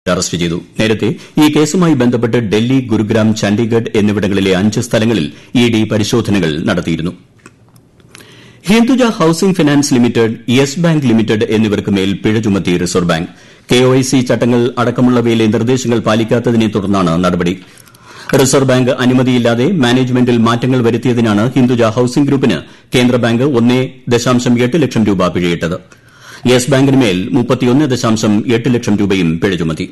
arrest ചെയ്തു നേരത്തെ ഈ കേസുമായി ബന്ധപ്പെട്ട് ഡൽഹി ഗുരുഗ്രാം ചണ്ഡിഗഡ് എന്നിവിടങ്ങളിലെ അഞ്ച് സ്ഥലങ്ങളിൽ ഇ ഡി പരിശോധനകൾ നടത്തിയിരുന്നു Hinduja Housing Finance Limited Yes Bank Limited എന്നിവർക്ക് മേൽ പിഴ ചുമത്തി റിസർവ് ബാങ്ക് കെഒഐസി ചട്ടങ്ങൾ അടക്കമുള്ളവയിലെ നിർദ്ദേശങ്ങൾ പാലിക്കാത്തതിനെ തുടർന്നാണ് നടപടി റിസർവ് ബാങ്ക് അനുമതിയില്ലാതെ മാനേജ്മെന്റിൽ മാറ്റങ്ങൾ വരുത്തിയതിനാണ് ഹിന്ദുജ ഹൌസിംഗ് ഗ്രൂപ്പിന് കേന്ദ്ര ബാങ്ക് ഒന്നേ ദശാംശം എട്ട് ലക്ഷം രൂപ പിഴയിട്ടത് യെസ് ബാങ്കിന് മേൽ മുപ്പത്തിയൊന്ന് ദശാംശം എട്ട് ലക്ഷം രൂപയും പിഴ ചുമത്തി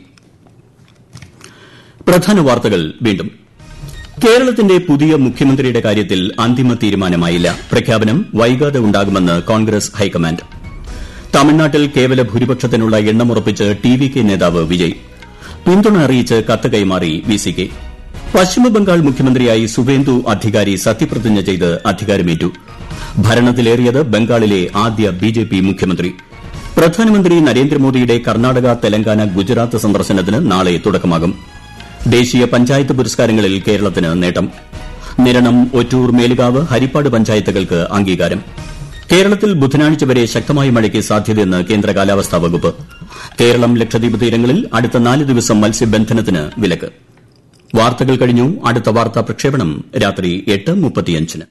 പ്രധാന വാർത്തകൾ വീണ്ടും കേരളത്തിന്റെ പുതിയ മുഖ്യമന്ത്രിയുടെ കാര്യത്തിൽ അന്തിമ തീരുമാനമായില്ല പ്രഖ്യാപനം വൈകാതെ ഉണ്ടാകുമെന്ന് കോൺഗ്രസ് ഹൈക്കമാൻഡ് തമിഴ്നാട്ടിൽ കേവല ഭൂരിപക്ഷത്തിനുള്ള എണ്ണമുറപ്പിച്ച് ടി വി കെ നേതാവ് വിജയ് പിന്തുണ അറിയിച്ച് കത്ത് കൈമാറി വി സി കെ പശ്ചിമബംഗാൾ മുഖ്യമന്ത്രിയായി സുവേന്ദു അധികാരി സത്യപ്രതിജ്ഞ ചെയ്ത് അധികാരമേറ്റു ഭരണത്തിലേറിയത് ബംഗാളിലെ ആദ്യ ബി ജെ പി മുഖ്യമന്ത്രി പ്രധാനമന്ത്രി നരേന്ദ്രമോദിയുടെ കർണാടക തെലങ്കാന ഗുജറാത്ത് സന്ദർശനത്തിന് നാളെ തുടക്കമാകും ദേശീയ പഞ്ചായത്ത് പുരസ്കാരങ്ങളിൽ കേരളത്തിന് നേട്ടം നിരണം ഒറ്റൂർ മേലുകാവ് ഹരിപ്പാട് പഞ്ചായത്തുകൾക്ക് അംഗീകാരം കേരളത്തിൽ ബുധനാഴ്ച വരെ ശക്തമായ മഴയ്ക്ക് സാധ്യതയെന്ന് കേന്ദ്ര കാലാവസ്ഥാ വകുപ്പ് കേരളം ലക്ഷദ്വീപ് തീരങ്ങളിൽ അടുത്ത നാല് ദിവസം മത്സ്യബന്ധനത്തിന് വിലക്ക് വാർത്തകൾ കഴിഞ്ഞു അടുത്ത വാർത്താ പ്രക്ഷേപണം രാത്രി എട്ട് മുപ്പത്തിയഞ്ചിന്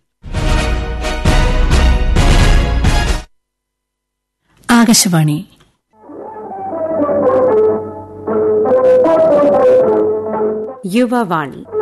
ആകാശവാണി യുവവാണി